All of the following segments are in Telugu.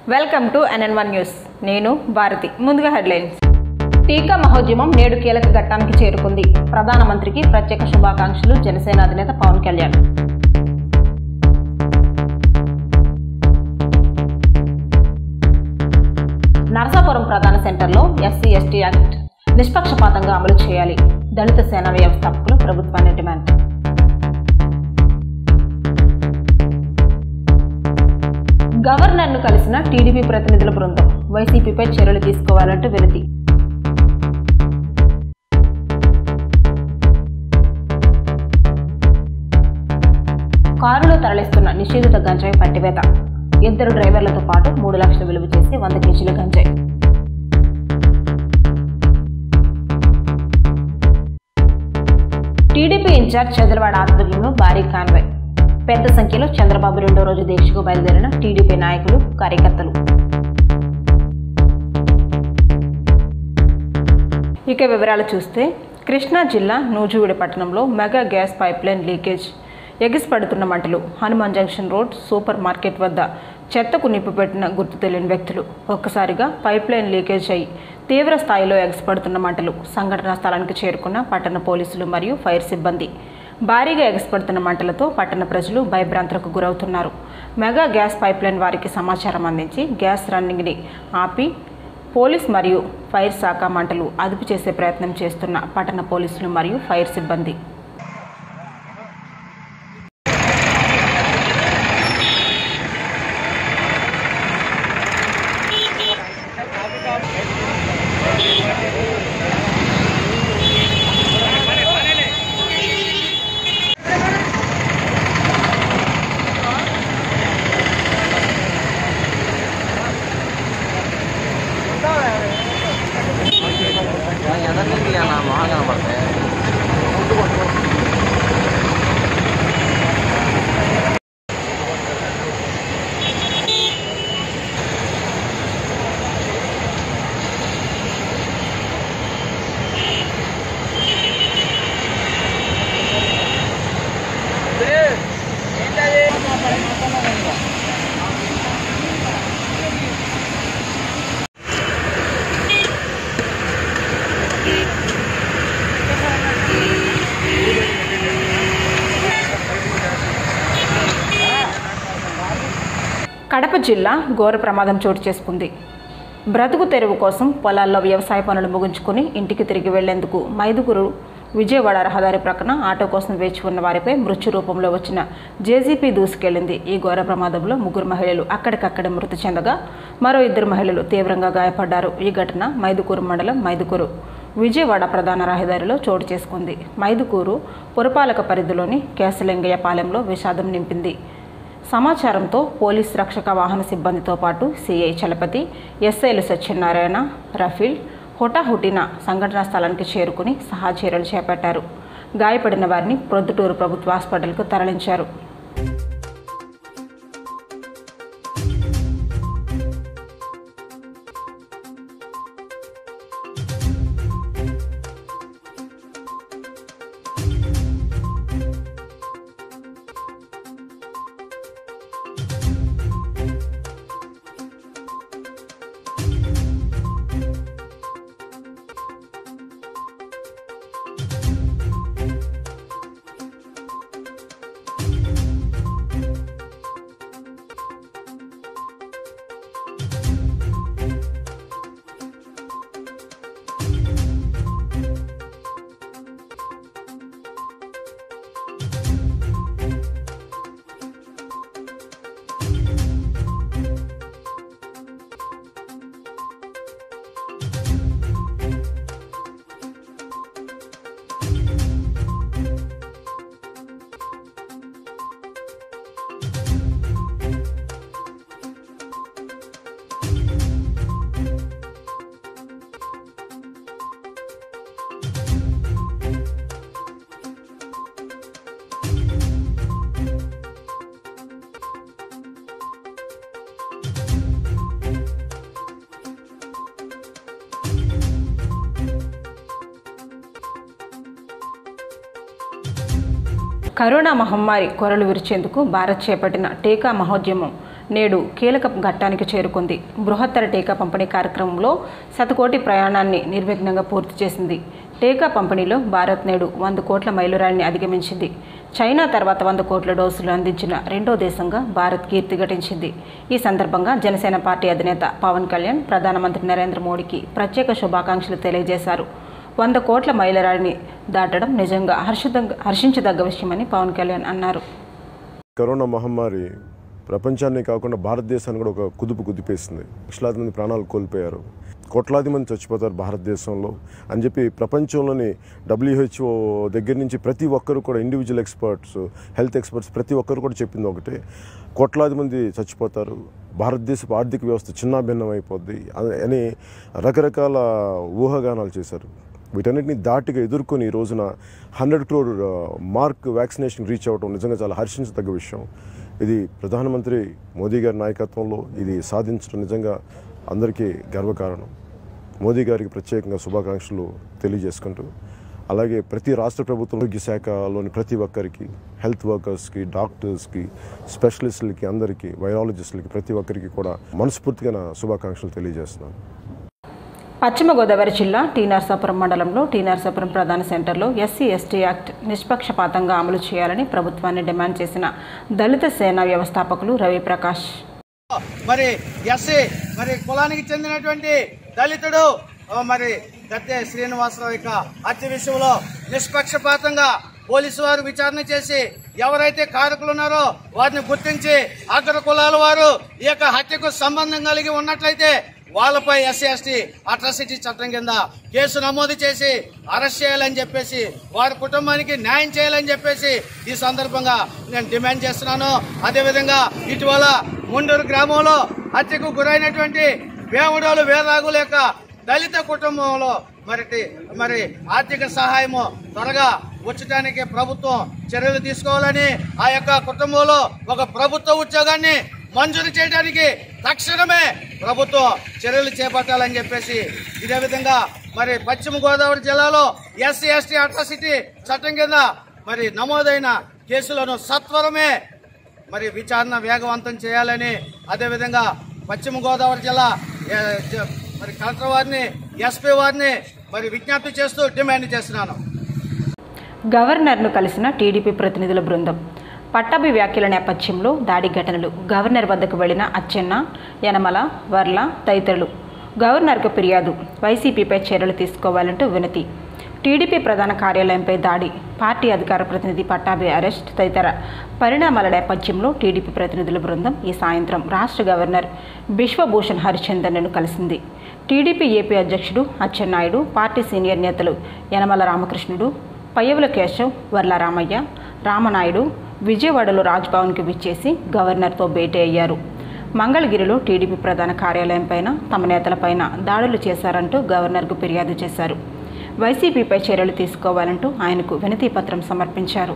welcome to NN one news నేను భారతి ముందుగా హెడ్లైన్స్ టీకా మహోద్యమం నేడు కీలక ఘట్టానికి చేరుకుంది ప్రధానమంత్రికి ప్రత్యేక శుభాకాంక్షలు జనసేన అధినేత పవన్ కళ్యాణ్ నరసాపురం ప్రధాన సెంటర్లో ఎస్సీ ఎస్టీ యాక్ట్ నిష్పక్షపాతంగా అమలు చేయాలి దళిత సేన వ్యవస్థాపకులు ప్రభుత్వాన్ని డిమాండ్ గవర్నర్ను కలిసిన టీడీపీ ప్రతినిధుల బృందం వైసీపీపై చర్యలు తీసుకోవాలంటూ వినతి కారులో తరలిస్తున్న నిషేధిత గంజాయి పట్టివేత ఇద్దరు డ్రైవర్లతో పాటు మూడు లక్షలు విలువ చేసి వంద కేజీల గంజాయి టీడీపీ ఇన్ఛార్జ్ చంద్రబాబు ఆధ్వర్యంలో భారీ కాన్వాయ్ పెద్ద సంఖ్యలో చంద్రబాబు రెండో రోజు దీక్షకు బయలుదేరిన టీడీపీ నాయకులు కార్యకర్తలు ఇక వివరాలు చూస్తే కృష్ణా జిల్లా నూజువీడి పట్టణంలో మెగా గ్యాస్ పైప్లైన్ లీకేజ్ ఎగిసిపడుతున్న మంటలు Hanuman junction road super market వద్ద చెత్తకు నింపిపెట్టిన గుర్తు తెలియని వ్యక్తులు ఒక్కసారిగా పైప్లైన్ లీకేజ్ అయి తీవ్ర స్థాయిలో ఎగసిపడుతున్న మంటలు సంఘటనా స్థలానికి చేరుకున్న పట్టణ పోలీసులు మరియు ఫైర్ సిబ్బంది భారీగా ఎగసిపడుతున్న మంటలతో పట్టణ ప్రజలు భయభ్రాంతులకు గురవుతున్నారు మెగా గ్యాస్ పైప్లైన్ వారికి సమాచారం అందించి గ్యాస్ రన్నింగ్ని ఆపి పోలీస్ మరియు ఫైర్ శాఖ మంటలు అదుపు చేసే ప్రయత్నం చేస్తున్న పట్టణ పోలీసులు మరియు ఫైర్ సిబ్బంది ఎదరికి అలా మొహం కనపడతాయి కడప జిల్లా ఘోర ప్రమాదం చోటు చేసుకుంది బ్రతుకు తెరువు కోసం పొలాల్లో వ్యవసాయ పనులు ముగించుకుని ఇంటికి తిరిగి వెళ్లేందుకు మైదుగురు విజయవాడ రహదారి ప్రక్కన ఆటో కోసం వేచి ఉన్న వారిపై మృత్యు రూపంలో వచ్చిన జేజీపీ దూసుకెళ్లింది ఈ ఘోర ప్రమాదంలో ముగ్గురు మహిళలు అక్కడికక్కడే మృతి చెందగా మరో ఇద్దరు మహిళలు తీవ్రంగా గాయపడ్డారు ఈ ఘటన మైదుకూరు మండలం మైదుకూరు విజయవాడ ప్రధాన రహదారిలో చోటు చేసుకుంది మైదుకూరు పురపాలక పరిధిలోని కేశలింగయ్యపాలెంలో విషాదం నింపింది సమాచారంతో పోలీస్ రక్షక వాహన సిబ్బందితో పాటు సిఐ చలపతి ఎస్ఐలు సత్యనారాయణ రఫీల్ హుటాహుటిన సంఘటనా స్థలానికి చేరుకుని సహా చర్యలు చేపట్టారు గాయపడిన వారిని ప్రొద్దుటూరు ప్రభుత్వ హాస్పిటల్కు తరలించారు కరోనా మహమ్మారి కొరలు విరిచేందుకు భారత్ చేపట్టిన టీకా మహోద్యమం నేడు కీలక ఘట్టానికి చేరుకుంది బృహత్తర టీకా పంపిణీ కార్యక్రమంలో శతకోటి ప్రయాణాన్ని నిర్విఘ్నంగా పూర్తి చేసింది టీకా పంపిణీలో భారత్ నేడు వంద కోట్ల మైలురాయిని అధిగమించింది చైనా తర్వాత వంద కోట్ల డోసులు అందించిన రెండో దేశంగా భారత్ కీర్తి గటించింది ఈ సందర్భంగా జనసేన పార్టీ అధినేత పవన్ కళ్యాణ్ ప్రధానమంత్రి నరేంద్ర మోడీకి ప్రత్యేక శుభాకాంక్షలు తెలియజేశారు వంద కోట్ల మైలురాయిని దాటడం నిజంగా హర్షదగ్గ హర్షించదగ్గ విషయమని పవన్ కళ్యాణ్ అన్నారు కరోనా మహమ్మారి ప్రపంచాన్ని కాకుండా భారతదేశాన్ని కూడా ఒక కుదుపు కుదిపేసింది లక్షలాది మంది ప్రాణాలు కోల్పోయారు కోట్లాది మంది చచ్చిపోతారు భారతదేశంలో అని చెప్పి ప్రపంచంలోని డబ్ల్యూహెచ్ఓ దగ్గర నుంచి ప్రతి ఒక్కరు కూడా ఇండివిజువల్ ఎక్స్పర్ట్స్ హెల్త్ ఎక్స్పర్ట్స్ ప్రతి ఒక్కరు కూడా చెప్పింది ఒకటే కోట్లాది మంది చచ్చిపోతారు భారతదేశపు ఆర్థిక వ్యవస్థ చిన్నాభిన్నం అయిపోద్ది అని రకరకాల ఊహాగానాలు చేశారు వీటన్నిటిని దాటిగా ఎదుర్కొని ఈ రోజున hundred crore mark vaccination reach అవ్వడం నిజంగా చాలా హర్షించదగ్గ విషయం ఇది ప్రధానమంత్రి మోదీ గారి నాయకత్వంలో ఇది సాధించడం నిజంగా అందరికీ గర్వకారణం మోదీ గారికి ప్రత్యేకంగా శుభాకాంక్షలు తెలియజేసుకుంటూ అలాగే ప్రతి రాష్ట్ర ప్రభుత్వం ఆరోగ్య శాఖలోని ప్రతి ఒక్కరికి హెల్త్ వర్కర్స్కి డాక్టర్స్కి స్పెషలిస్టులకి అందరికీ వైరాలజిస్టులకి ప్రతి ఒక్కరికి కూడా మనస్ఫూర్తిగా నా శుభాకాంక్షలు తెలియజేస్తున్నాను పశ్చిమ గోదావరి జిల్లా టీ నరసాపురం మండలంలో టీ నరసాపురం ప్రధాన సెంటర్లో ఎస్సీ ఎస్టీ యాక్ట్ నిష్పక్షపాతంగా అమలు చేయాలని ప్రభుత్వాన్ని డిమాండ్ చేసిన దళిత సేన వ్యవస్థాపకులు రవిప్రకాష్ మరి ఎస్సీ మరి కులానికి చెందినటువంటి దళితుడు ఆ, మరి గద్దె శ్రీనివాసరావు యొక్క హత్య విషయంలో నిష్పక్షపాతంగా పోలీసు వారు విచారణ చేసి ఎవరైతే కారకులు ఉన్నారో వారిని గుర్తించి అగ్ర కులాల వారు ఈ యొక్క హత్యకు సంబంధం కలిగి ఉన్నట్లయితే వాళ్ళపై ఎస్సీ ఎస్టీ అట్రాసిటీ చట్టం కింద కేసు నమోదు చేసి అరెస్ట్ చేయాలని చెప్పేసి వారి కుటుంబానికి న్యాయం చేయాలని చెప్పేసి ఈ సందర్భంగా నేను డిమాండ్ చేస్తున్నాను అదేవిధంగా ఇటీవల ముండూరు గ్రామంలో హత్యకు గురైనటువంటి వేముడోలు వీరరాఘుల యొక్క దళిత కుటుంబంలో మరి మరి ఆర్థిక సహాయము త్వరగా వచ్చటానికి ప్రభుత్వం చర్యలు తీసుకోవాలని ఆ యొక్క కుటుంబంలో ఒక ప్రభుత్వ ఉద్యోగాన్ని మంజూరు చేయడానికి తక్షణమే ప్రభుత్వం చర్యలు చేపట్టాలని చెప్పేసి ఇదే విధంగా మరి పశ్చిమ గోదావరి జిల్లాలో ఎస్సీ ఎస్టీ అట్రాసిటీ చట్టం కింద మరి నమోదైన కేసులను సత్వరమే మరి విచారణ వేగవంతం చేయాలని అదేవిధంగా పశ్చిమ గోదావరి జిల్లా ఏ, జ- మరి కలెక్టర్ వారిని ఎస్పీ వారిని మరి విజ్ఞప్తి చేస్తూ డిమాండ్ చేస్తున్నాను గవర్నర్ను కలిసిన టీడీపీ ప్రతినిధుల బృందం పట్టాభి వ్యాఖ్యల నేపథ్యంలో దాడి ఘటనలు గవర్నర్ వద్దకు వెళ్లిన అచ్చెన్న యనమల వర్ల తదితరులు గవర్నర్కు ఫిర్యాదు వైసీపీపై చర్యలు తీసుకోవాలంటూ వినతి టీడీపీ ప్రధాన కార్యాలయంపై దాడి పార్టీ అధికార ప్రతినిధి పట్టాభి అరెస్ట్ తదితర పరిణామాల నేపథ్యంలో టీడీపీ ప్రతినిధుల బృందం ఈ సాయంత్రం రాష్ట్ర గవర్నర్ బిశ్వభూషణ్ హరిచందన్ను కలిసింది టీడీపీ ఏపీ అధ్యక్షుడు అచ్చెన్నాయుడు పార్టీ సీనియర్ నేతలు యనమల రామకృష్ణుడు పయ్యవుల కేశవ్ వర్ల రామయ్య రామనాయుడు విజయవాడలో రాజ్భవన్కి విచ్చేసి గవర్నర్తో భేటీ అయ్యారు మంగళగిరిలో టీడీపీ ప్రధాన కార్యాలయంపైన తమ నేతలపైన దాడులు చేశారంటూ గవర్నర్కు ఫిర్యాదు చేశారు వైసీపీపై చర్యలు తీసుకోవాలంటూ ఆయనకు వినతి పత్రం సమర్పించారు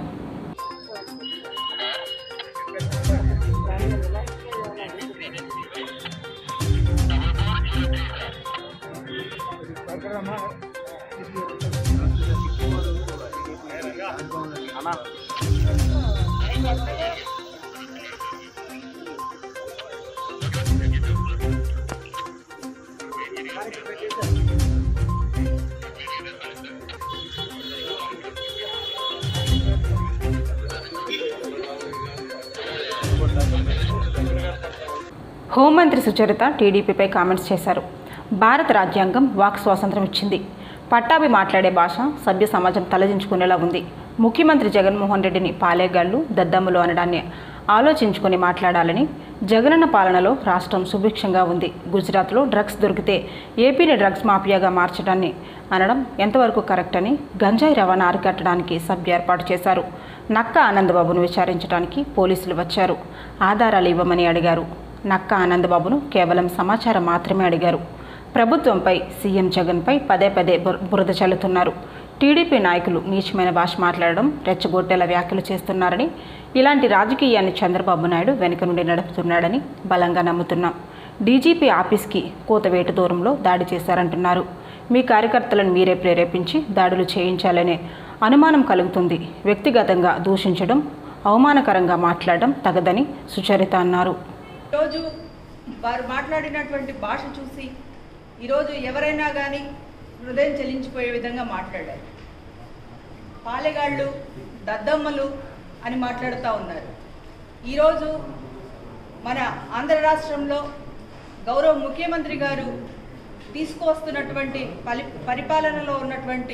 హోంమంత్రి సుచరిత టీడీపీపై కామెంట్స్ చేశారు భారత రాజ్యాంగం వాక్ స్వాతంత్రం ఇచ్చింది పట్టాభి మాట్లాడే భాష సభ్య సమాజం తలదించుకునేలా ఉంది ముఖ్యమంత్రి జగన్మోహన్ రెడ్డిని పాలేగాళ్లు దద్దమ్ములు అనడాన్ని ఆలోచించుకొని మాట్లాడాలని జగనన్న పాలనలో రాష్ట్రం సుభిక్షంగా ఉంది గుజరాత్లో డ్రగ్స్ దొరికితే ఏపీని డ్రగ్స్ మాఫియాగా మార్చడాన్ని అనడం ఎంతవరకు కరెక్ట్ అని గంజాయి రవాణా అరికట్టడానికి సభ్య ఏర్పాటు చేశారు నక్క ఆనందబాబును విచారించడానికి పోలీసులు వచ్చారు ఆధారాలు ఇవ్వమని అడిగారు నక్క ఆనందబాబును కేవలం సమాచారం మాత్రమే అడిగారు ప్రభుత్వంపై సీఎం జగన్పై పదే పదే బుర- బురద చల్లుతున్నారు టీడీపీ నాయకులు నీచమైన భాష మాట్లాడడం రెచ్చగొట్టేలా వ్యాఖ్యలు చేస్తున్నారని ఇలాంటి రాజకీయాన్ని చంద్రబాబు నాయుడు వెనుక నుండి నడుపుతున్నాడని బలంగా నమ్ముతున్నాం డీజీపీ ఆఫీస్కి కూతవేటు దూరంలో దాడి చేశారంటున్నారు మీ కార్యకర్తలను మీరే ప్రేరేపించి దాడులు చేయించాలనే అనుమానం కలుగుతుంది వ్యక్తిగతంగా దూషించడం అవమానకరంగా మాట్లాడడం తగదని సుచరిత అన్నారు ఈరోజు వారు మాట్లాడినటువంటి భాష చూసి ఈరోజు ఎవరైనా కానీ హృదయం చెల్లించిపోయే విధంగా మాట్లాడారు పాలెగాళ్ళు దద్దమ్మలు అని మాట్లాడుతూ ఉన్నారు ఈరోజు మన ఆంధ్ర రాష్ట్రంలో గౌరవ ముఖ్యమంత్రి గారు తీసుకువస్తున్నటువంటి పలి పరిపాలనలో ఉన్నటువంటి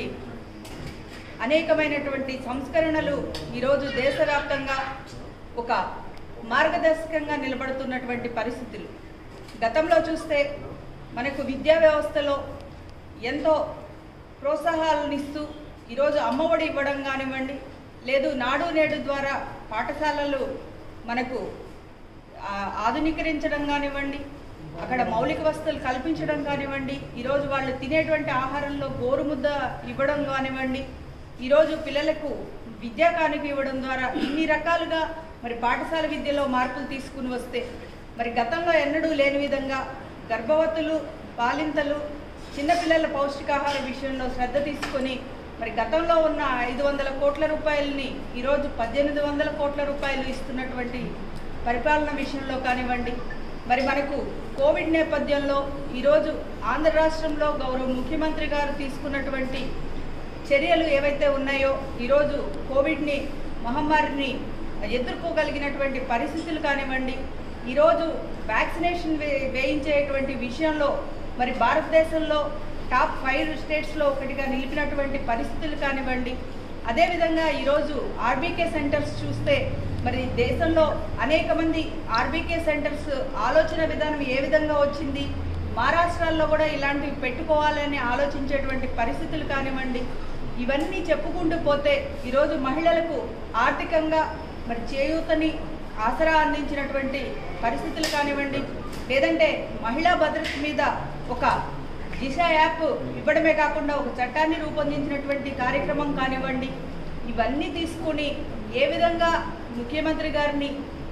అనేకమైనటువంటి సంస్కరణలు ఈరోజు దేశవ్యాప్తంగా ఒక మార్గదర్శకంగా నిలబడుతున్నటువంటి పరిస్థితులు గతంలో చూస్తే మనకు విద్యా వ్యవస్థలో ఎంతో ప్రోత్సాహాలనిస్తూ ఈరోజు అమ్మఒడి ఇవ్వడం కానివ్వండి లేదు నాడు నేడు ద్వారా పాఠశాలలు మనకు ఆ, ఆధునీకరించడం కానివ్వండి అక్కడ మౌలిక వసతులు కల్పించడం కానివ్వండి ఈరోజు వాళ్ళు తినేటువంటి ఆహారంలో గోరుముద్ద ఇవ్వడం కానివ్వండి ఈరోజు పిల్లలకు విద్యా కానుక ఇవ్వడం ద్వారా ఇన్ని రకాలుగా మరి పాఠశాల విద్యలో మార్పులు తీసుకుని వస్తే మరి గతంలో ఎన్నడూ లేని విధంగా గర్భవతులు బాలింతలు చిన్నపిల్లల పౌష్టికాహార విషయంలో శ్రద్ధ తీసుకొని మరి గతంలో ఉన్న ఐదు వందల కోట్ల రూపాయలని ఈరోజు పద్దెనిమిది వందల కోట్ల రూపాయలు ఇస్తున్నటువంటి పరిపాలన విషయంలో కానివ్వండి మరి మనకు కోవిడ్ నేపథ్యంలో ఈరోజు ఆంధ్ర రాష్ట్రంలో గౌరవ ముఖ్యమంత్రి గారు తీసుకున్నటువంటి చర్యలు ఏవైతే ఉన్నాయో ఈరోజు కోవిడ్ని మహమ్మారిని ఎదుర్కోగలిగినటువంటి పరిస్థితులు కానివ్వండి ఈరోజు వ్యాక్సినేషన్ వే వేయించేటువంటి విషయంలో మరి భారతదేశంలో టాప్ ఫైవ్ స్టేట్స్లో ఒకటిగా నిలిపినటువంటి పరిస్థితులు కానివ్వండి అదేవిధంగా ఈరోజు ఆర్బీకే సెంటర్స్ చూస్తే మరి దేశంలో అనేక మంది ఆర్బీకే సెంటర్స్ ఆలోచన విధానం ఏ విధంగా వచ్చింది మహారాష్ట్రాల్లో కూడా ఇలాంటివి పెట్టుకోవాలని ఆలోచించేటువంటి పరిస్థితులు కానివ్వండి ఇవన్నీ చెప్పుకుంటూ పోతే ఈరోజు మహిళలకు ఆర్థికంగా మరి చేయూతని ఆసరా అందించినటువంటి పరిస్థితులు కానివ్వండి లేదంటే మహిళా భద్రత మీద ఒక దిశ యాప్ ఇవ్వడమే కాకుండా ఒక చట్టాన్ని రూపొందించినటువంటి కార్యక్రమం కానివ్వండి ఇవన్నీ తీసుకుని ఏ విధంగా ముఖ్యమంత్రి గారిని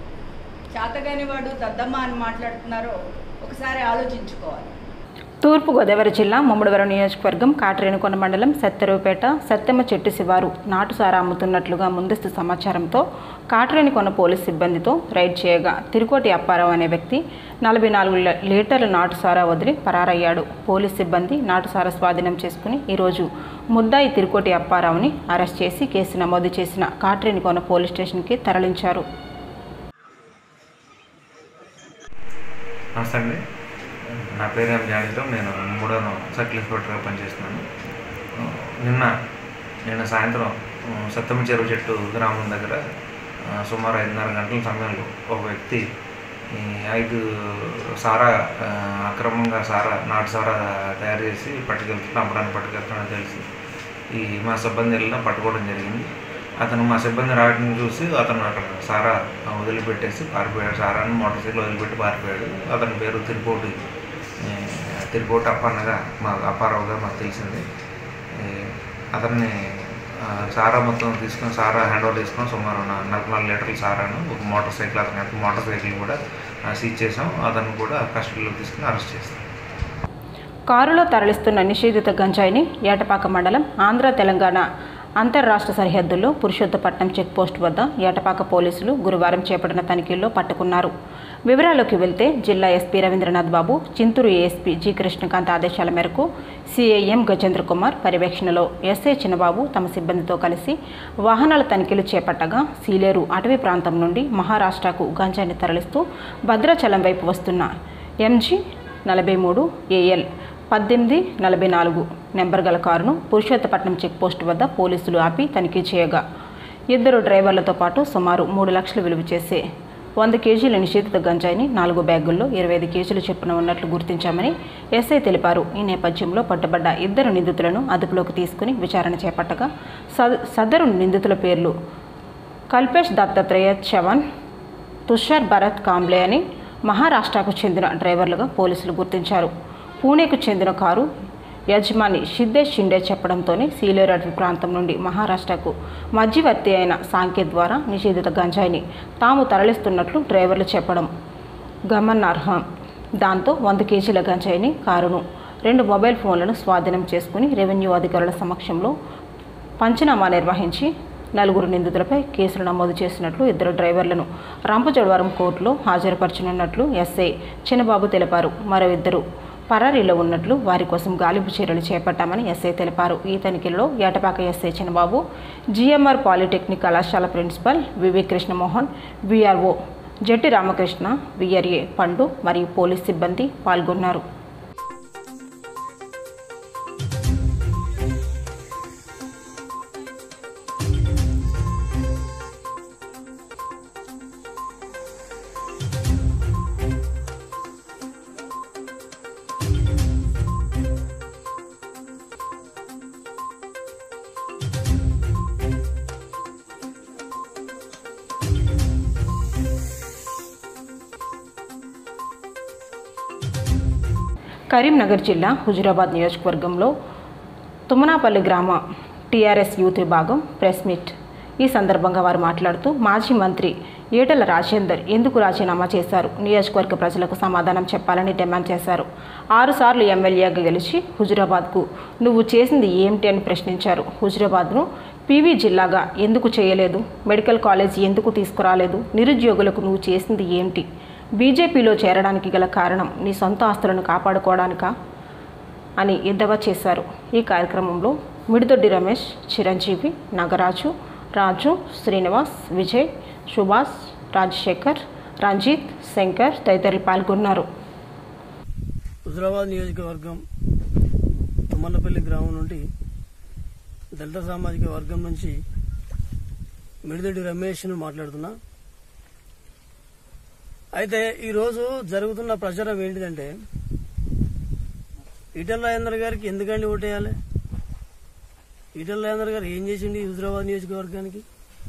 చాతగాని వాడు దద్దమ్మ అని మాట్లాడుతున్నారో ఒకసారి ఆలోచించుకోవాలి తూర్పుగోదావరి జిల్లా ముమ్మడివరం నియోజకవర్గం కాట్రేనుకొండ మండలం సత్తెరువుపేట సత్తెమ్మ చెట్టు శివారు నాటుసారా అమ్ముతున్నట్లుగా ముందస్తు సమాచారంతో కాట్రేనికొండ పోలీస్ సిబ్బందితో రైడ్ చేయగా తిరుకోటి అప్పారావు అనే వ్యక్తి నలభై నాలుగు ల- లీటర్ల నాటుసారా వదిలి పరారయ్యాడు పోలీస్ సిబ్బంది నాటుసారా స్వాధీనం చేసుకుని ఈరోజు ముద్దాయి తిరుకోటి అప్పారావుని అరెస్ట్ చేసి కేసు నమోదు చేసిన కాట్రేనికొండ పోలీస్ స్టేషన్కి తరలించారు నమస్తే అండి నా పేరు ఎం జానీరావు నేను మూడో సర్కిల్ ఇన్స్పెక్టర్గా పనిచేస్తున్నాను నిన్న నిన్న సాయంత్రం ఆ, సత్తమ్మ చెరువు చెట్టు గ్రామం దగ్గర ఆ, సుమారు ఐదున్నర గంటల సమయంలో ఒక వ్యక్తి ఈ ఐదు సారా ఆ, అక్రమంగా సారా నాటు సారా తయారు చేసి పట్టుకెళ్తున్నా అమ్మడానికి పట్టుకెళ్తున్నా తెలిసి ఈ మా సిబ్బంది వెళ్ళినా పట్టుకోవడం జరిగింది అతను మా సిబ్బంది రావడం చూసి అతను అక్కడ సారా వదిలిపెట్టేసి పారిపోయాడు సారాన్ని మోటార్ సైకిల్ వదిలిపెట్టి పారిపోయాడు అతని పేరు తిరుపోటి ఏ, తిరుపోటి అప్పన్నగా మా అప్పారావుగా మాకు తెలిసింది ఏ, అతన్ని ఆ, సారా మొత్తం తీసుకొని సారా హ్యాండ్ ఓవర్ తీసుకొని సుమారు నా- నలభై నాలుగు లీటర్ల సారాను ఒక మోటార్ సైకిల్ అతని యొక్క మోటార్ సైకిల్ కూడా సీజ్ చేసాం అతను కూడా కస్టడీలో తీసుకుని అరెస్ట్ చేస్తాం కారులో తరలిస్తున్న నిషేధిత గంజాయిని ఏటపాక మండలం ఆంధ్ర తెలంగాణ అంతర్రాష్ట్ర సరిహద్దుల్లో పురుషోత్తపట్నం చెక్పోస్ట్ వద్ద ఏటపాక పోలీసులు గురువారం చేపట్టిన తనిఖీల్లో పట్టుకున్నారు వివరాల్లోకి వెళ్తే జిల్లా SP Ravindranath Babu Chintur ASP G Krishnakanth ఆదేశాల మేరకు సిఐఎం గజేంద్ర కుమార్ పర్యవేక్షణలో ఎస్ఐ చిన్నబాబు తమ సిబ్బందితో కలిసి వాహనాల తనిఖీలు చేపట్టగా సీలేరు అటవీ ప్రాంతం నుండి మహారాష్ట్రకు గంజాయిని తరలిస్తూ భద్రాచలం వైపు వస్తున్న ఎంజీ నలభై మూడు ఏఎల్ పద్దెనిమిది నలభై నాలుగు నెంబర్ గల కారును పురుషోత్తపట్నం చెక్పోస్ట్ వద్ద పోలీసులు ఆపి తనిఖీ చేయగా ఇద్దరు డ్రైవర్లతో పాటు సుమారు మూడు లక్షలు విలువ చేసే వంద కేజీల నిషేధిత గంజాయిని నాలుగు బ్యాగుల్లో ఇరవై ఐదు కేజీలు చొప్పున ఉన్నట్లు గుర్తించామని ఎస్ఐ తెలిపారు ఈ నేపథ్యంలో పట్టుబడ్డ ఇద్దరు నిందితులను అదుపులోకి తీసుకుని విచారణ చేపట్టగా సద- సదరు నిందితుల పేర్లు కల్పేష్ దత్తాత్రేయ చవన్ తుషార్ భరత్ కాంబ్లే అని మహారాష్ట్రకు చెందిన డ్రైవర్లుగా పోలీసులు గుర్తించారు పూణేకు చెందిన కారు యజమాని సిద్ధేష్ షిండే చెప్పడంతోనే సీలేరు అటవీ ప్రాంతం నుండి మహారాష్ట్రకు మధ్యవర్తి అయిన సాంకేత్ ద్వారా నిషేధిత గంజాయిని తాము తరలిస్తున్నట్లు డ్రైవర్లు చెప్పడం గమనార్హం దాంతో వంద కేజీల గంజాయిని కారును రెండు మొబైల్ ఫోన్లను స్వాధీనం చేసుకుని రెవెన్యూ అధికారుల సమక్షంలో పంచనామా నిర్వహించి నలుగురు నిందితులపై కేసులు నమోదు చేసినట్లు ఇద్దరు డ్రైవర్లను రంపచోడవరం కోర్టులో హాజరుపరచనున్నట్లు ఎస్ఐ చిన్నబాబు తెలిపారు మరో ఇద్దరు పరారీలో ఉన్నట్లు వారి కోసం గాలింపు చర్యలు చేపట్టామని ఎస్ఐ తెలిపారు ఈ తనిఖీల్లో Etapaka SI Chinnababu GMR polytechnic కళాశాల principal VV Krishnamohan VRO Jatti Ramakrishna VRA Pandu మరియు పోలీస్ సిబ్బంది పాల్గొన్నారు కరీంనగర్ జిల్లా హుజురాబాద్ నియోజకవర్గంలో తుమ్మనాపల్లి గ్రామ టీఆర్ఎస్ యూత్ విభాగం ప్రెస్ మీట్ ఈ సందర్భంగా వారు మాట్లాడుతూ మాజీ మంత్రి ఈటల రాజేందర్ ఎందుకు రాజీనామా చేశారు నియోజకవర్గ ప్రజలకు సమాధానం చెప్పాలని డిమాండ్ చేశారు ఆరుసార్లు ఎమ్మెల్యేగా గెలిచి హుజురాబాద్కు నువ్వు చేసింది ఏమిటి అని ప్రశ్నించారు హుజురాబాద్ను పీవీ జిల్లాగా ఎందుకు చేయలేదు మెడికల్ కాలేజ్ ఎందుకు తీసుకురాలేదు నిరుద్యోగులకు నువ్వు చేసింది ఏమిటి బీజేపీలో చేరడానికి గల కారణం నీ సొంత ఆస్తులను కాపాడుకోవడానికా అని ఎద్దవా చేశారు ఈ కార్యక్రమంలో మిడిదొడ్డి రమేష్ చిరంజీవి నాగరాజు రాజు శ్రీనివాస్ విజయ్ సుభాష్ రాజశేఖర్ రంజిత్ శంకర్ తదితరులు పాల్గొన్నారు హుజరాబాద్ నియోజకవర్గం తుమ్మలపల్లి గ్రామం నుండి దళిత సామాజిక వర్గం నుంచి మిడిదొడ్డి రమేష్ను మాట్లాడుతున్నా అయితే ఈరోజు జరుగుతున్న ప్రచారం ఏంటిదంటే ఈటల రాజేందర్ గారికి ఎందుకండి ఓటేయాలి ఈటల రాజేందర్ గారు ఏం చేసిండి హుజరాబాద్ నియోజకవర్గానికి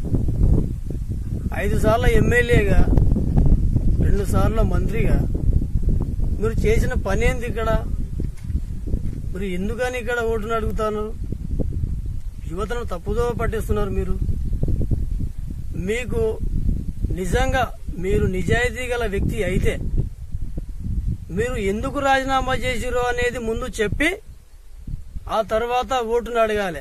ఐదు సార్లు ఎమ్మెల్యేగా రెండు సార్లు మంత్రిగా మీరు చేసిన పని ఏంది ఇక్కడ మరి ఎందుకని ఇక్కడ ఓటును అడుగుతాను యువతను తప్పుదో పట్టిస్తున్నారు మీరు మీకు నిజంగా మీరు నిజాయితీ గల వ్యక్తి అయితే మీరు ఎందుకు రాజీనామా చేసిరో అనేది ముందు చెప్పి ఆ తర్వాత ఓటును అడగాలి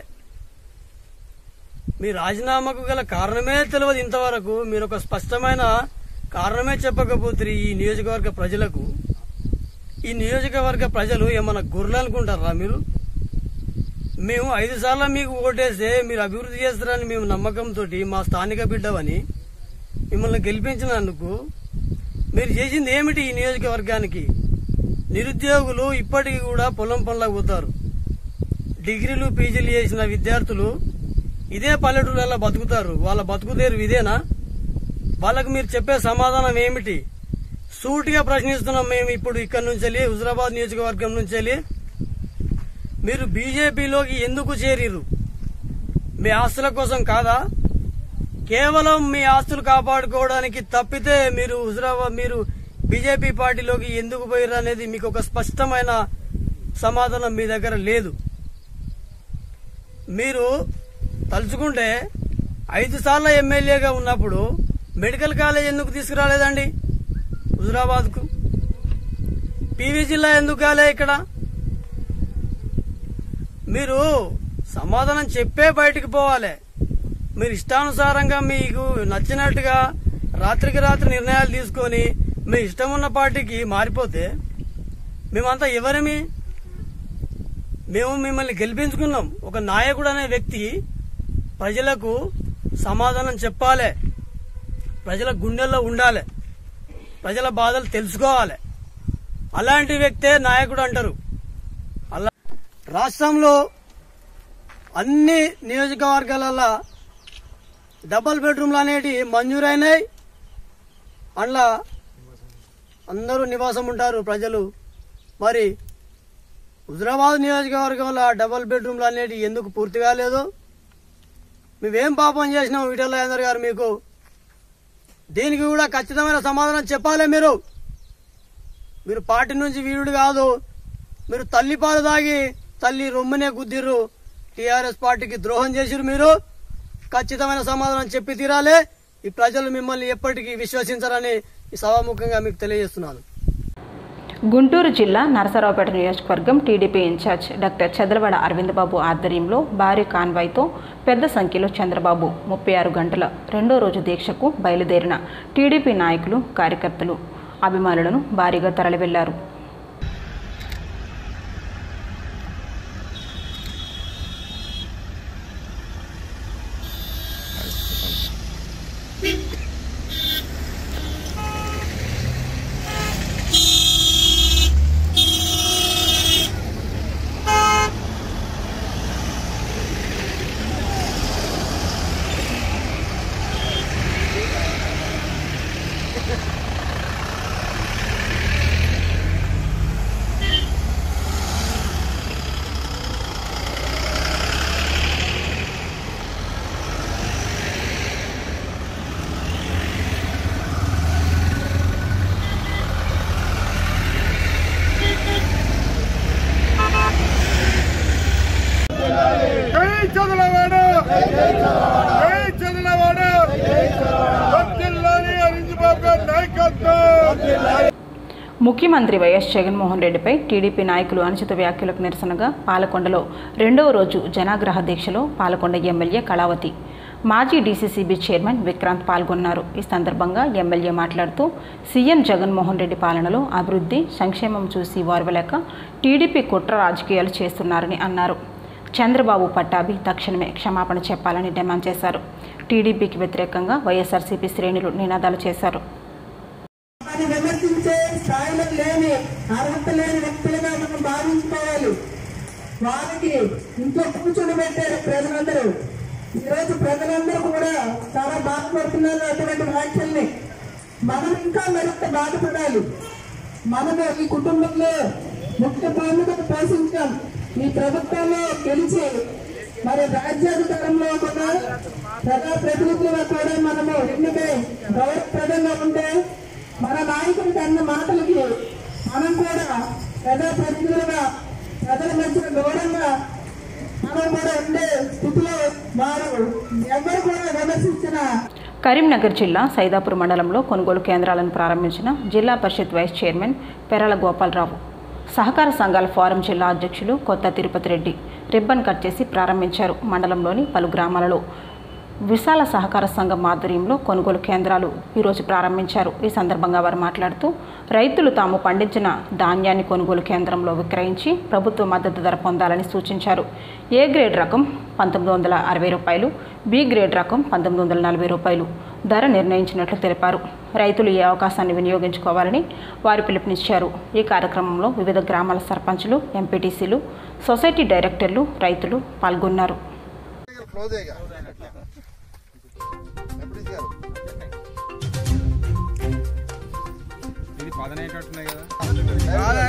మీ రాజీనామాకు గల కారణమే తెలియదు ఇంతవరకు మీరు ఒక స్పష్టమైన కారణమే చెప్పకపోతే ఈ నియోజకవర్గ ప్రజలకు ఈ నియోజకవర్గ ప్రజలు ఏమన్నా గొర్రెలు అనుకుంటారా మీరు మేము ఐదు సార్లు మీకు ఓటేస్తే మీరు అభివృద్ధి చేస్తారని మేము నమ్మకంతో మా స్థానిక బిడ్డవని మిమ్మల్ని గెలిపించినందుకు మీరు చేసింది ఏమిటి ఈ నియోజకవర్గానికి నిరుద్యోగులు ఇప్పటికీ కూడా పొలం పనులకు పోతారు డిగ్రీలు పీజీలు చేసిన విద్యార్థులు ఇదే పల్లెటూళ్ళలో బతుకుతారు వాళ్ళ బతుకుదేరు ఇదేనా వాళ్ళకు మీరు చెప్పే సమాధానం ఏమిటి సూటిగా ప్రశ్నిస్తున్నాం మేము ఇప్పుడు ఇక్కడ నుంచి వెళ్ళి హుజరాబాద్ నియోజకవర్గం నుంచి వెళ్ళి మీరు బీజేపీలోకి ఎందుకు చేరిరు మీ ఆస్తుల కోసం కాదా కేవలం మీ ఆస్తులు కాపాడుకోవడానికి తప్పితే మీరు హుజరాబాద్ మీరు బీజేపీ పార్టీలోకి ఎందుకు పోయారు అనేది మీకు ఒక స్పష్టమైన సమాధానం మీ దగ్గర లేదు మీరు తలుచుకుంటే ఐదు సార్లు ఎమ్మెల్యేగా ఉన్నప్పుడు మెడికల్ కాలేజ్ ఎందుకు తీసుకురాలేదండి హుజరాబాద్కు పీవీ జిల్లా ఎందుకు కాలే ఇక్కడ మీరు సమాధానం చెప్పే బయటికి పోవాలి మీరు ఇష్టానుసారంగా మీకు నచ్చినట్టుగా రాత్రికి రాత్రి నిర్ణయాలు తీసుకొని మీ ఇష్టం ఉన్న పార్టీకి మారిపోతే మేమంతా ఎవరమి మేము మిమ్మల్ని గెలిపించుకున్నాం ఒక నాయకుడు అనే వ్యక్తి ప్రజలకు సమాధానం చెప్పాలి ప్రజల గుండెల్లో ఉండాలి ప్రజల బాధలు తెలుసుకోవాలి అలాంటి వ్యక్తే నాయకుడు అంటారు అలా రాష్ట్రంలో అన్ని నియోజకవర్గాలలో డబల్ బెడ్రూమ్లు అనేటి మంజూరైనాయి అందులో అందరూ నివాసం ఉంటారు ప్రజలు మరి హుజరాబాద్ నియోజకవర్గంలో డబల్ బెడ్రూమ్లు అనేటివి ఎందుకు పూర్తి కాలేదు మేమేం పాపం చేసినాం విఠలరాజేందర్ గారు మీకు దీనికి కూడా ఖచ్చితమైన సమాధానం చెప్పాలి మీరు మీరు పార్టీ నుంచి వీరుడు కాదు మీరు తల్లి పాలు తాగి తల్లి రొమ్మునే గుద్దిర్రు టీఆర్ఎస్ పార్టీకి ద్రోహం చేసిరు మీరు ఖచ్చితమైన సమాధానం చెప్పి తీరాలి ఈ ప్రజలు మిమ్మల్ని ఎప్పటికీ విశ్వసించరని ఈ సభాముఖంగా మీకు తెలియజేస్తున్నాను గుంటూరు జిల్లా నరసరావుపేట నియోజకవర్గం TDP incharge doctor Chadalavada Aravind Babu ఆధ్వర్యంలో భారీ కాన్వాయ్తో పెద్ద సంఖ్యలో చంద్రబాబు ముప్పై ఆరు గంటల రెండో రోజు దీక్షకు బయలుదేరిన టీడీపీ నాయకులు కార్యకర్తలు అభిమానులను భారీగా తరలివెళ్లారు జై చంద్రబాబు జై చంద్రబాబు వర్ధిల్లాలి అరవింద్ బాబు గారి నాయకత్వం ముఖ్యమంత్రి వైఎస్ జగన్మోహన్ రెడ్డిపై టీడీపీ నాయకులు అనుచిత వ్యాఖ్యలకు నిరసనగా పాలకొండలో రెండవ రోజు జనాగ్రహ దీక్షలో పాలకొండ ఎమ్మెల్యే కళావతి మాజీ డీసీసీబీ చైర్మన్ విక్రాంత్ పాల్గొన్నారు ఈ సందర్భంగా ఎమ్మెల్యే మాట్లాడుతూ సీఎం జగన్మోహన్ రెడ్డి పాలనలో అభివృద్ధి సంక్షేమం చూసి వారవలేక టీడీపీ కుట్ర రాజకీయాలు చేస్తున్నారని అన్నారు చంద్రబాబు పట్టాభి తక్షణమే క్షమాపణ చెప్పాలని డిమాండ్ చేశారు టీడీపీకి వ్యతిరేకంగా వైఎస్ఆర్సీపీ శ్రేణులు నినాదాలు చేశారు అని విమర్శించే స్థాయిలో లేని అర్హత లేని వ్యక్తులుగా మనం భావించుకోవాలి వాళ్ళకి ఇంట్లో కూర్చొని పెట్టారు ప్రజలందరూ ఈరోజు ప్రజలందరూ కూడా చాలా బాధపడుతున్నారు అటువంటి వ్యాఖ్యల్ని మనం ఇంకా మరింత బాధపడాలి మనము ఈ కుటుంబంలో ముఖ్య ప్రాముఖ్యత పోషించాం ఈ ప్రభుత్వంలో గెలిచి మరి రాజ్యాధికారంలో కూడా ప్రజాప్రతినిధులుగా కూడా మనము ఎన్నికై గౌరవప్రదంగా ఉంటే మన నాయకుడికి అన్న మాటలకి మనం కూడా ప్రజాప్రతినిధులుగా ప్రజల మధ్య దూరంగా మనం కూడా ఉండే స్థితిలో వారు ఎవరు కూడా విమర్శించిన కరీంనగర్ జిల్లా సైదాపూర్ మండలంలో కొనుగోలు కేంద్రాలను ప్రారంభించిన జిల్లా పరిషత్ వైస్ చైర్మన్ పెరల గోపాలరావు సహకార సంఘాల ఫోరం జిల్లా అధ్యక్షులు కొత్త తిరుపతి రెడ్డి రిబ్బన్ కట్ చేసి ప్రారంభించారు మండలంలోని పలు గ్రామాలలో విశాల సహకార సంఘం ఆధ్వర్యంలో కొనుగోలు కేంద్రాలు ఈరోజు ప్రారంభించారు ఈ సందర్భంగా వారు మాట్లాడుతూ రైతులు తాము పండించిన ధాన్యాన్ని కొనుగోలు కేంద్రంలో విక్రయించి ప్రభుత్వ మద్దతు ధర పొందాలని సూచించారు ఏ గ్రేడ్ రకం పంతొమ్మిది వందల అరవై రూపాయలు బి గ్రేడ్ రకం పంతొమ్మిది వందల నలభై రూపాయలు ధర నిర్ణయించినట్లు తెలిపారు రైతులు ఈ అవకాశాన్ని వినియోగించుకోవాలని వారు పిలుపునిచ్చారు ఈ కార్యక్రమంలో వివిధ గ్రామాల సర్పంచులు ఎంపీటీసీలు సొసైటీ డైరెక్టర్లు రైతులు పాల్గొన్నారు ఇది పదనేటట్టున్నాయి కదా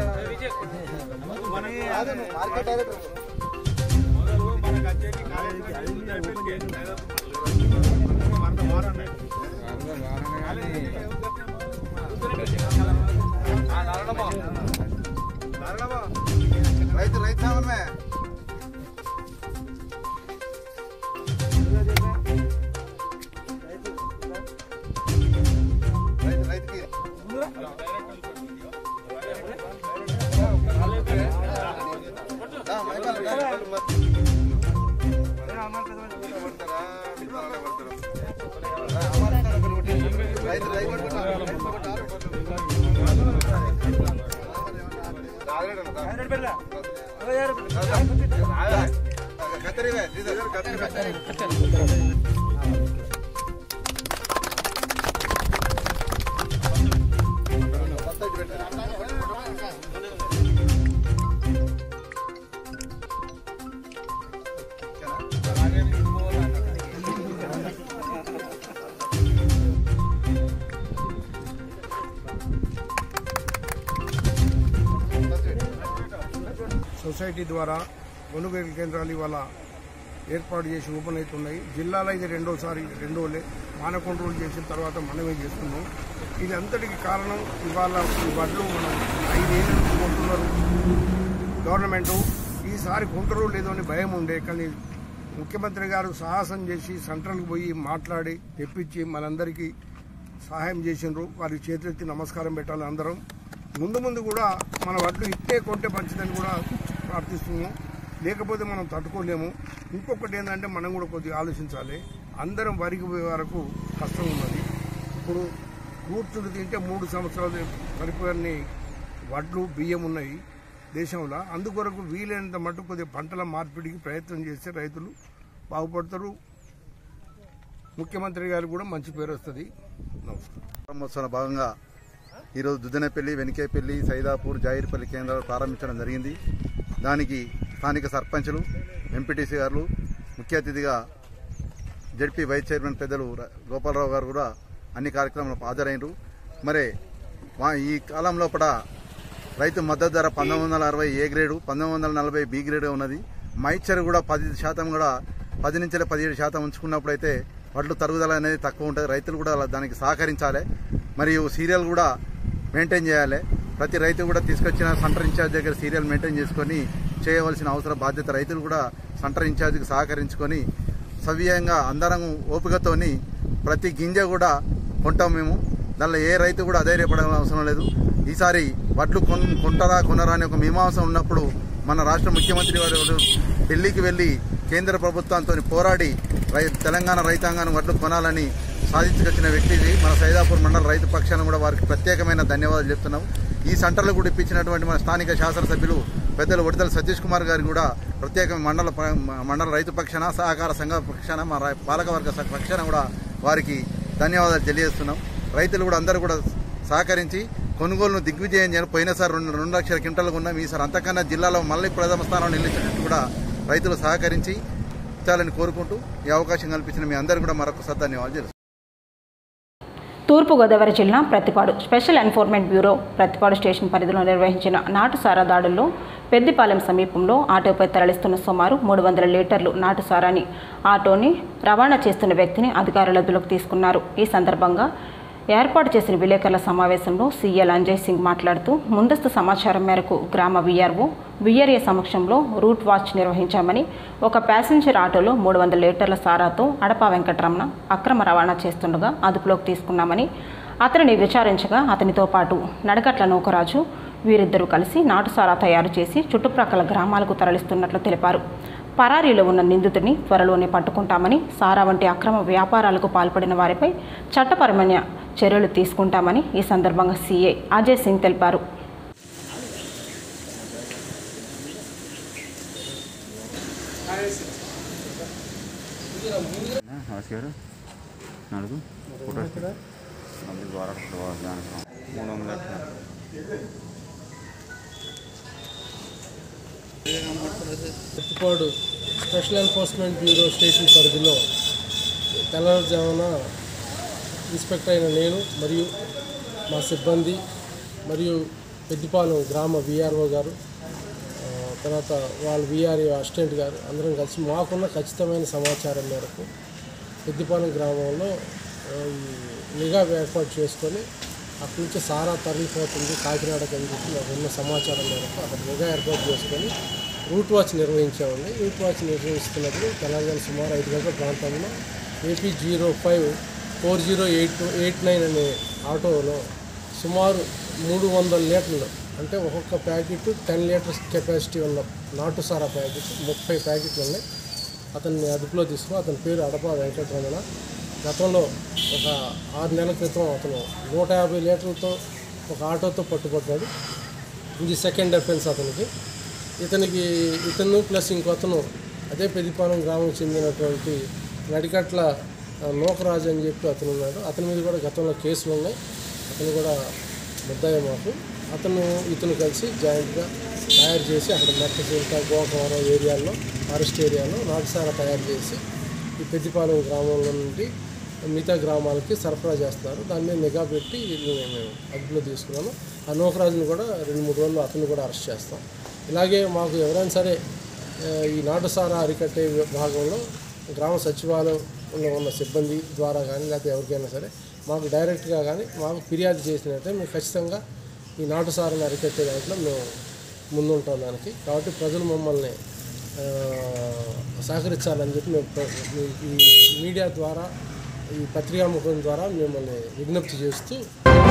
రైతు రైతు సామాన్మే రైతు రైతుకి సొసైటీ ద్వారా కొనుగోలు కేంద్రాలు ఇవాళ ఏర్పాటు చేసి ఓపెన్ అవుతున్నాయి జిల్లాలో ఇది రెండోసారి రెండోలే మానకొంట్రోల్ చేసిన తర్వాత మనమే చేస్తున్నాం ఇది అంతటికి కారణం ఇవాళ ఈ వడ్లు మనం ఐదేళ్ళ నుంచి కొంటున్నారు గవర్నమెంట్ ఈసారి కొంటారో లేదో అని భయం ఉండే కానీ ముఖ్యమంత్రి గారు సాహసం చేసి సెంట్రల్కి పోయి మాట్లాడి తెప్పించి మనందరికీ సహాయం చేసిండ్రు వారి చేతులెత్తి నమస్కారం పెట్టాలి అందరం ముందు ముందు కూడా మన వడ్లు ఇట్టే కొంటే మంచిదని కూడా ప్రార్థిస్తున్నాం లేకపోతే మనం తట్టుకోలేము ఇంకొకటి ఏంటంటే మనం కూడా కొద్దిగా ఆలోచించాలి అందరం వరికి పోయే వరకు కష్టం ఉన్నది ఇప్పుడు కూర్చుని తింటే మూడు సంవత్సరాలు సరిపోయని వడ్లు బియ్యం ఉన్నాయి దేశంలో అందుకొరకు వీలైనంత మటుకు కొద్దిగా పంటల మార్పిడికి ప్రయత్నం చేస్తే రైతులు బాగుపడతారు ముఖ్యమంత్రి గారు కూడా మంచి పేరు వస్తుంది నమస్కారం ప్రారంభోత్సవంలో భాగంగా ఈరోజు దుద్దనపల్లి వెనికేపల్లి సైదాపూర్ జాయిర్పల్లి కేంద్రాలు ప్రారంభించడం జరిగింది దానికి స్థానిక సర్పంచులు ఎంపీటీసీ గారు ముఖ్య అతిథిగా జడ్పీ వైస్ చైర్మన్ పెద్దలు ర- గోపాలరావు గారు కూడా అన్ని కార్యక్రమాలకు హాజరైనరు మరి మా ఈ కాలం లోపల రైతు మద్దతు ధర పంతొమ్మిది వందల అరవై ఏ గ్రేడు పంతొమ్మిది వందల నలభై బి గ్రేడ్ ఉన్నది మైచర్ కూడా పది శాతం కూడా పది నుంచి పదిహేడు శాతం ఉంచుకున్నప్పుడైతే వడ్లు తరుగుదల అనేది తక్కువ ఉంటుంది రైతులు కూడా అలా దానికి సహకరించాలి మరియు సీరియల్ కూడా మెయింటైన్ చేయాలి ప్రతి రైతు కూడా తీసుకొచ్చిన సెంటర్ ఇన్ఛార్జ్ దగ్గర సీరియల్ మెయింటైన్ చేసుకొని చేయవలసిన అవసరం బాధ్యత రైతులు కూడా సెంటర్ ఇన్ఛార్జ్కి సహకరించుకొని సవ్యంగా అందరం ఓపికతోని ప్రతి గింజ కూడా కొంటాం మేము దానిలో ఏ రైతు కూడా అధైర్యపడాల్సిన అవసరం లేదు ఈసారి వడ్లు కొన్ కొంటారా కొనరా అని ఒక మీమాంస ఉన్నప్పుడు మన రాష్ట్ర ముఖ్యమంత్రి వారు ఢిల్లీకి వెళ్లి కేంద్ర ప్రభుత్వంతో పోరాడి రై తెలంగాణ రైతాంగాన్ని వడ్లు కొనాలని సాధించుకొచ్చిన వ్యక్తిది మన సైదాపూర్ మండల రైతు పక్షాన కూడా వారికి ప్రత్యేకమైన ధన్యవాదాలు చెప్తున్నాం ఈ సెంటర్లు కూడా ఇప్పించినటువంటి మన స్థానిక శాసనసభ్యులు పెద్దలు విడుదల సతీష్ కుమార్ గారికి కూడా ప్రత్యేక మండల ప- మండల రైతు పక్షాన సహకార సంఘ పక్షాన మా రై- పాలకవర్గ స- పక్షాన కూడా వారికి ధన్యవాదాలు తెలియజేస్తున్నాం రైతులు కూడా అందరూ కూడా సహకరించి కొనుగోలును దిగ్విజయం చేయని పోయినసారి రెండు రెండు లక్షల క్వింటాలు ఉన్నాం ఈసారి అంతకన్నా జిల్లాలో మళ్ళీ ప్రథమ స్థానంలో నిలిచినట్టు కూడా రైతులు సహకరించి ఇచ్చాలని కోరుకుంటూ ఈ అవకాశం కల్పించిన మీ అందరూ కూడా మరొకసారి ధన్యవాదాలు తెలుసు తూర్పుగోదావరి జిల్లా Prathipadu special enforcement bureau Prathipadu station పరిధిలో నిర్వహించిన నాటుసారా దాడుల్లో పెద్దిపాలెం సమీపంలో ఆటోపై తరలిస్తున్న సుమారు మూడు వందల లీటర్లు నాటుసారాని ఆటోని రవాణా చేస్తున్న వ్యక్తిని అధికారులు అదుపులోకి తీసుకున్నారు ఈ సందర్భంగా ఏర్పాటు చేసిన విలేకరుల సమావేశంలో సీఎల్ అంజయ్ సింగ్ మాట్లాడుతూ ముందస్తు సమాచారం మేరకు గ్రామ విఆర్ఓ విఆర్ఏ సమక్షంలో రూట్ వాచ్ నిర్వహించామని ఒక ప్యాసింజర్ ఆటోలో మూడు వందల లీటర్ల సారాతో అడపా వెంకటరమణ అక్రమ రవాణా చేస్తుండగా అదుపులోకి తీసుకున్నామని అతనిని విచారించగా అతనితో పాటు నడకట్ల నూకరాజు వీరిద్దరూ కలిసి నాటుసారా తయారు చేసి చుట్టుప్రక్కల గ్రామాలకు తరలిస్తున్నట్లు తెలిపారు పరారీలో ఉన్న నిందితుడిని త్వరలోనే పట్టుకుంటామని సారా వంటి అక్రమ వ్యాపారాలకు పాల్పడిన వారిపై చట్టపరమైన చర్యలు తీసుకుంటామని ఈ సందర్భంగా సీఏ అజయ్ సింగ్ తెలిపారు నమస్కారం నాలుగు ఫోటో మూడు వందల Prathipadu special enforcement bureau station పరిధిలో తెల్లవారుజామున ఇన్స్పెక్టర్ అయిన నేను మరియు మా సిబ్బంది మరియు పెద్దిపాలెం గ్రామ విఆర్ఓ గారు ఆ, తర్వాత వాళ్ళ విఆర్ఓ అసిస్టెంట్ గారు అందరం కలిసి మాకున్న ఖచ్చితమైన సమాచారం మేరకు పెద్దిపాలెం గ్రామంలో ఆ, ఈ నిఘా ఏర్పాటు చేసుకొని అక్కడి నుంచి సారా తరలిపోతుంది కాకినాడకి అని చెప్పి నాకు ఉన్న సమాచారం మేరకు అక్కడ నిఘా ఏర్పాటు చేసుకొని రూట్ వాచ్ నిర్వహించామండి రూట్ వాచ్ నిర్వహిస్తున్నప్పుడు తెలంగాణ సుమారు ఐదు గంటల ప్రాంతంలో AP zero five four zero eight eight nine అనే ఆటోలో సుమారు మూడు వందల లీటర్లు అంటే ఒక్కొక్క ప్యాకెట్ టెన్ లీటర్స్ కెపాసిటీ ఉన్న నాటు సారా ప్యాకెట్ ముప్పై ప్యాకెట్లు ఉన్నాయి అతన్ని అదుపులో తీసుకుని అతని పేరు అడప వెంకటరమణ గతంలో ఒక ఆరు నెలల క్రితం అతను నూట యాభై లీటర్లతో ఒక ఆటోతో పట్టుబడ్డాడు ఇది సెకండ్ అఫెన్స్ అతనికి ఇతనికి ఇతను ప్లస్ ఇంకొతను అదే పెదిపాలెం గ్రామం చెందినటువంటి నడికట్ల ఆ, నూకరాజు అని చెప్పి అతను ఉన్నాడు అతని మీద కూడా గతంలో కేసులు ఉన్నాయి అతను కూడా ముద్దాయి మాకు అతను ఇతను కలిసి జాయింట్గా తయారు చేసి అక్కడ మెట్టచింత గోకవరం ఏరియాల్లో ఫారెస్ట్ ఏరియాలో నాటుసారా తయారు చేసి ఈ పెద్దిపాలెం గ్రామంలో నుండి మిగతా గ్రామాలకి సరఫరా చేస్తున్నారు దాని మీద నిఘా పెట్టి వీళ్ళని మేము అదుపులో తీసుకున్నాము ఆ నూకరాజుని కూడా రెండు మూడు రోజులు అతన్ని కూడా అరెస్ట్ చేస్తాం ఇలాగే మాకు ఎవరైనా సరే ఆ, ఈ నాటుసారా అరికట్టే భాగంలో గ్రామ సచివాలయంలో ఉన్న సిబ్బంది ద్వారా కానీ లేకపోతే ఎవరికైనా సరే మాకు డైరెక్ట్గా కానీ మాకు ఫిర్యాదు చేసినట్టే మేము ఖచ్చితంగా ఈ నాటుసారాన్ని అరికట్టే దాంట్లో మేము ముందుంటాం దానికి కాబట్టి ప్రజలు మమ్మల్ని ఆ, సహకరించాలని చెప్పి మేము ప్ర- ఈ- ఈ మీడియా ద్వారా ఈ పత్రికా ముఖం ద్వారా మిమ్మల్ని విజ్ఞప్తి చేస్తూ